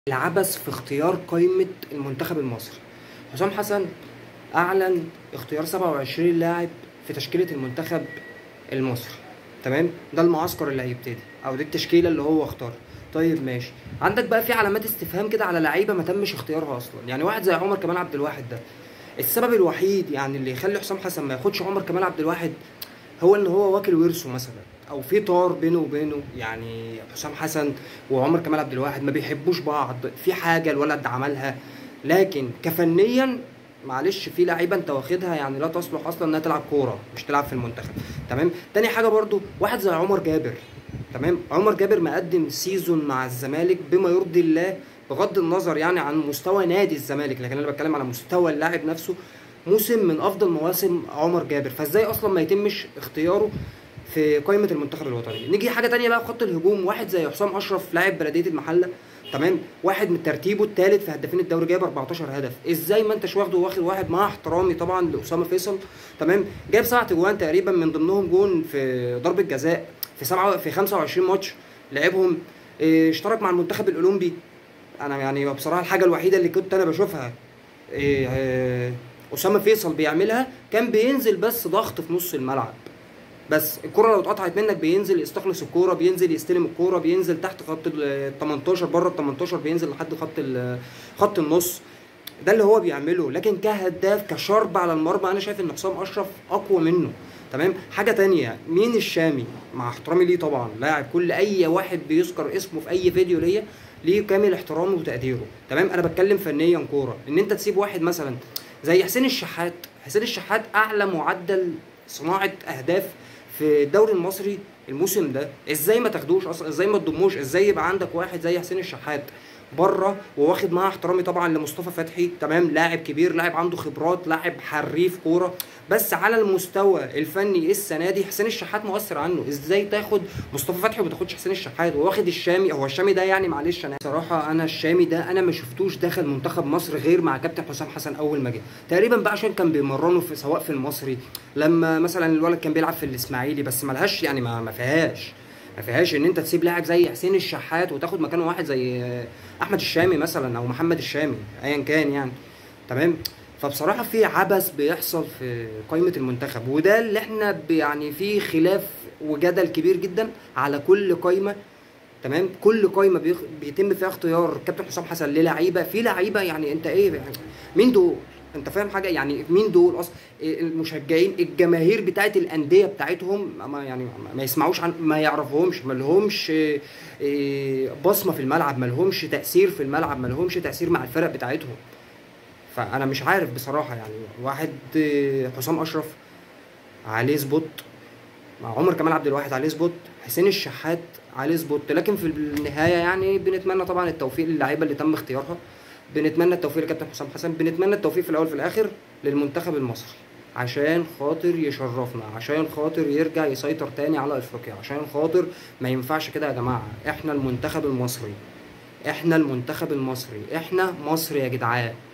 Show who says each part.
Speaker 1: العبث في اختيار قائمة المنتخب المصري حسام حسن أعلن اختيار 27 لاعب في تشكيلة المنتخب المصري تمام ده المعسكر اللي هيبتدي أو دي التشكيلة اللي هو اختارها طيب ماشي عندك بقى في علامات استفهام كده على لعيبة ما تمش اختيارها أصلا يعني واحد زي عمر كمال عبد الواحد ده السبب الوحيد يعني اللي يخلي حسام حسن ما ياخدش عمر كمال عبد الواحد هو ان هو واكل ورثه مثلا او في طار بينه وبينه يعني حسام حسن وعمر كمال عبد الواحد ما بيحبوش بعض في حاجه الولد ده عملها لكن كفنيا معلش في لعيبه انت واخدها يعني لا تصلح اصلا انها تلعب كوره مش تلعب في المنتخب تمام تاني حاجه برضو واحد زي عمر جابر تمام عمر جابر مقدم سيزون مع الزمالك بما يرضي الله بغض النظر يعني عن مستوى نادي الزمالك لكن انا بتكلم على مستوى اللاعب نفسه موسم من افضل مواسم عمر جابر فازاي اصلا ما يتمش اختياره في قائمه المنتخب الوطني نيجي حاجه تانية بقى في خط الهجوم واحد زي حسام اشرف لاعب بلديه المحله تمام واحد من ترتيبه الثالث في هدافين الدوري جايب 14 هدف ازاي ما انتش واخده واخد واحد مع احترامي طبعا لاسامه فيصل تمام جايب سبع اجوان تقريبا من ضمنهم جون في ضربه جزاء في سبعة في 25 ماتش لعبهم اه، اشترك مع المنتخب الاولمبي انا يعني بصراحه الحاجه الوحيده اللي كنت انا بشوفها اه، اه، اسامه فيصل بيعملها كان بينزل بس ضغط في نص الملعب بس الكرة لو اتقطعت منك بينزل يستخلص الكرة بينزل يستلم الكرة بينزل تحت خط ال 18 بره ال 18 بينزل لحد خط ال- خط النص ده اللي هو بيعمله لكن كهداف كشرب على المرمى انا شايف ان حسام اشرف اقوى منه تمام حاجه تانية مين الشامي مع احترامي ليه طبعا لاعب كل اي واحد بيذكر اسمه في اي فيديو ليا ليه كامل احترامه وتقديره تمام انا بتكلم فنيا كوره ان انت تسيب واحد مثلا زي حسين الشحات حسين الشحات اعلى معدل صناعه اهداف في الدوري المصري الموسم ده ازاي ما تاخدوش اصلا ازاي ما تضموش ازاي يبقى عندك واحد زي حسين الشحات بره وواخد معاه احترامي طبعا لمصطفى فتحي تمام لاعب كبير لاعب عنده خبرات لاعب حريف كوره بس على المستوى الفني السنه دي حسين الشحات مؤثر عنه ازاي تاخد مصطفى فتحي وما تاخدش حسين الشحات وواخد الشامي هو الشامي ده يعني معلش انا صراحه انا الشامي ده انا ما شفتوش دخل منتخب مصر غير مع كابتن حسام حسن اول ما جه تقريبا بقى عشان كان بيمرنه في سواء في المصري لما مثلا الولد كان بيلعب في الاسماعيلي بس ملهاش يعني ما ما فيهاش ما فيهاش ان انت تسيب لاعب زي حسين الشحات وتاخد مكانه واحد زي احمد الشامي مثلا او محمد الشامي ايا كان يعني تمام فبصراحه في عبث بيحصل في قائمه المنتخب وده اللي احنا ب- يعني في خلاف وجدل كبير جدا على كل قائمه تمام كل قائمه بيخ... بيتم فيها اختيار كابتن حسام حسن للعيبه في لعيبه يعني انت ايه يعني مين دول انت فاهم حاجه يعني مين دول اصلا إيه المشجعين الجماهير بتاعت الانديه بتاعتهم ما يعني ما يسمعوش عن ما يعرفوهمش ما لهمش إيه، إيه، بصمه في الملعب ما لهمش تاثير في الملعب ما لهمش تاثير مع الفرق بتاعتهم فانا مش عارف بصراحه يعني واحد إيه، حسام اشرف عليه سبوت مع عمر كمال عبد الواحد عليه سبوت حسين الشحات عليه سبوت لكن في النهايه يعني بنتمنى طبعا التوفيق للعيبه اللي تم اختيارها بنتمنى التوفيق لكابتن حسام حسن بنتمنى التوفيق في الاول في الاخر للمنتخب المصري عشان خاطر يشرفنا عشان خاطر يرجع يسيطر تاني على افريقيا عشان خاطر ما ينفعش كده يا جماعه احنا المنتخب المصري احنا المنتخب المصري احنا مصر يا جدعان